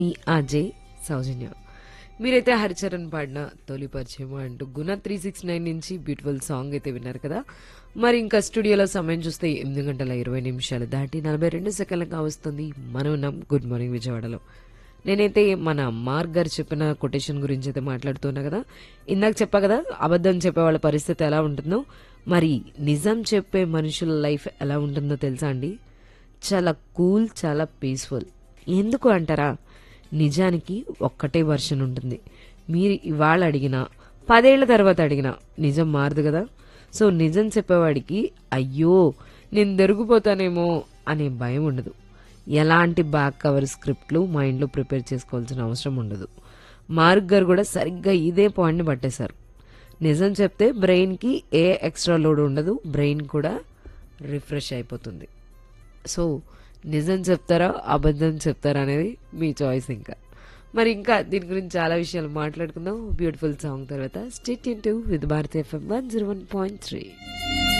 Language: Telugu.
మీ అజయ్ సౌజన్య మీరైతే హరిచరణ్ పాడిన తొలి పరిచయం అంటూ గుణ త్రీ సిక్స్ నైన్ నుంచి బ్యూటిఫుల్ సాంగ్ అయితే విన్నారు కదా మరి ఇంకా స్టూడియోలో సమయం చూస్తే ఎనిమిది గంటల ఇరవై నిమిషాలు దాటి నలభై రెండు సెకండ్లుగా వస్తుంది మనం ఉన్నాం గుడ్ మార్నింగ్ విజయవాడలో నేనైతే మన మార్క్ గారు చెప్పిన కొటేషన్ గురించి అయితే మాట్లాడుతున్నా కదా ఇందాక చెప్పా కదా అబద్ధం చెప్పే వాళ్ళ పరిస్థితి ఎలా ఉంటుందో మరి నిజం చెప్పే మనుషుల లైఫ్ ఎలా ఉంటుందో తెలుసా అండి చాలా కూల్ చాలా పీస్ఫుల్ ఎందుకు అంటారా నిజానికి ఒక్కటే వర్షన్ ఉంటుంది మీరు ఇవాళ అడిగినా పదేళ్ల తర్వాత అడిగినా నిజం మారదు కదా సో నిజం చెప్పేవాడికి అయ్యో నేను దొరికిపోతానేమో అనే భయం ఉండదు ఎలాంటి బ్యాక్ కవర్ స్క్రిప్ట్లు మైండ్లో ప్రిపేర్ చేసుకోవాల్సిన అవసరం ఉండదు మార్క్ గారు కూడా సరిగ్గా ఇదే పాయింట్ని పట్టేశారు నిజం చెప్తే బ్రెయిన్కి ఏ ఎక్స్ట్రా లోడ్ ఉండదు బ్రెయిన్ కూడా రిఫ్రెష్ అయిపోతుంది సో నిజం చెప్తారా అబద్ధం చెప్తారా అనేది మీ చాయిస్ ఇంకా మరి ఇంకా దీని గురించి చాలా విషయాలు మాట్లాడుకుందాం బ్యూటిఫుల్ సాంగ్ తర్వాత stay tuned with Bharati FM one zero one point three